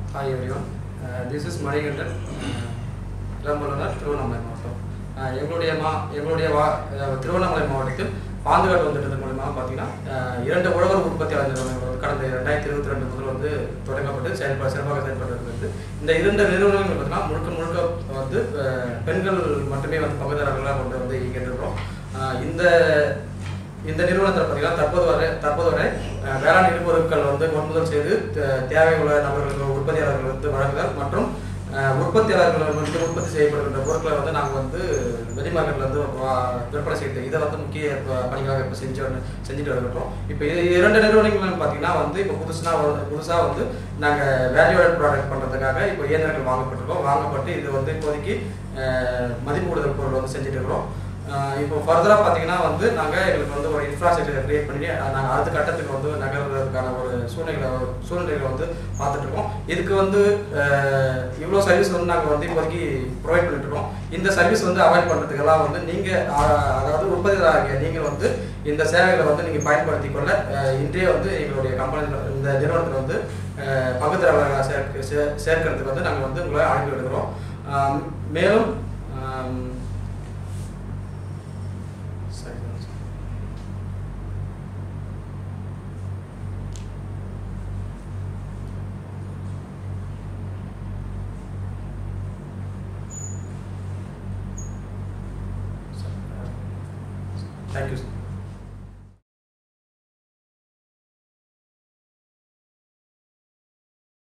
Hi everyone this is Manikandan இளம்பலனர் திருவண்ணாமலை மாவட்டம் அஹ் எங்களுடைய மா எங்களுடைய வா அஹ் திருவண்ணாமலை மாவட்டத்தில் பாந்துகாட்டு வந்துட்டது மூலமாக பார்த்தீங்கன்னா அஹ் இரண்டு உழவர் உற்பத்தியாளர் நிறுவனங்கள் வந்து கடந்த ரெண்டாயிரத்தி இருபத்தி ரெண்டு முதல் வந்து தொடங்கப்பட்டு செயல்பட சிறப்பாக செயல்பட்டு வருகிறது இந்த இரண்டு நிறுவனங்கள் பார்த்தீங்கன்னா முழுக்க முழுக்க வந்து அஹ் பெண்கள் மட்டுமே வந்து பங்குதாரர்களாக கொண்டு வந்து இயங்கிட்டு அஹ் இந்த இந்த நிறுவனத்தில் பார்த்தீங்கன்னா தற்போது வரை தற்போது வரை அஹ், வேளாண் இடுபொருட்கள் வந்து கொள்முதல் செய்து தே- தேவை உள்ள நபர்களுக்கு உற்பத்தியாளர்கள் வந்து வழங்குதல் மற்றும் அஹ், உற்பத்தியாளர்கள் வந்து உற்பத்தி செய்யப்படுகின்ற பொருட்களை வந்து நாங்கள் வந்து வெளி மார்க்கெட்ல வந்து வா- விற்பனை செய்து இதை வந்து முக்கிய ப- பணிகளாக இப்போ செஞ்சு வந்து- செஞ்சுட்டு வருகிறோம் இப்போ இது இரண்டு நிறுவனங்கள் பார்த்தீங்கன்னா வந்து இப்போ புதுசுனா புதுசாக வந்து நாங்கள் வேல்யூட் ப்ராடக்ட் பண்ணுறதுக்காக இப்போ இயந்திரங்கள் வாங்கப்பட்டிருக்கோம் வாங்கப்பட்டு இது வந்து இப்போதைக்கு அஹ், மதிப்பு கூடுதல் பொருள் வந்து செஞ்சுட்டு இருக்கிறோம் ஆஹ் இப்போ ஃபர்தராக பார்த்தீங்கன்னா வந்து நாங்கள் எங்களுக்கு வந்து ஒரு இன்ஃப்ராஸ்ட்ரக்சரை கிரியேட் பண்ணி நாங்கள் அடுத்த கட்டத்துக்கு வந்து நகர்றதுக்கான ஒரு சூழ்நிலை சூழ்நிலைகளை வந்து பார்த்துட்டு இருக்கோம் இதுக்கு வந்து ஆஹ் இவ்வளோ சர்வீஸ் வந்து நாங்கள் வந்து இப்போதைக்கு ப்ரொவைட் பண்ணிட்டு இருக்கோம் இந்த சர்வீஸ் வந்து அவாய்ட் பண்ணுறதுக்கெல்லாம் வந்து நீங்கள் அதாவது உற்பத்தியாளராகிய நீங்கள் வந்து இந்த சேவைகளை வந்து நீங்கள் பயன்படுத்தி கொள்ள ஆஹ் இன்றைய வந்து எங்களுடைய கம்பெனி இந்த நிறுவனத்தில் வந்து ஆஹ் பங்குதாரர்களாக சேர்க்க சே- சேர்க்கறதுக்கு வந்து நாங்கள் வந்து உங்களை அழைப்பு விடுக்கிறோம் ஆஹ் மேலும் ஆம், சரி சரி. Thank you. sir.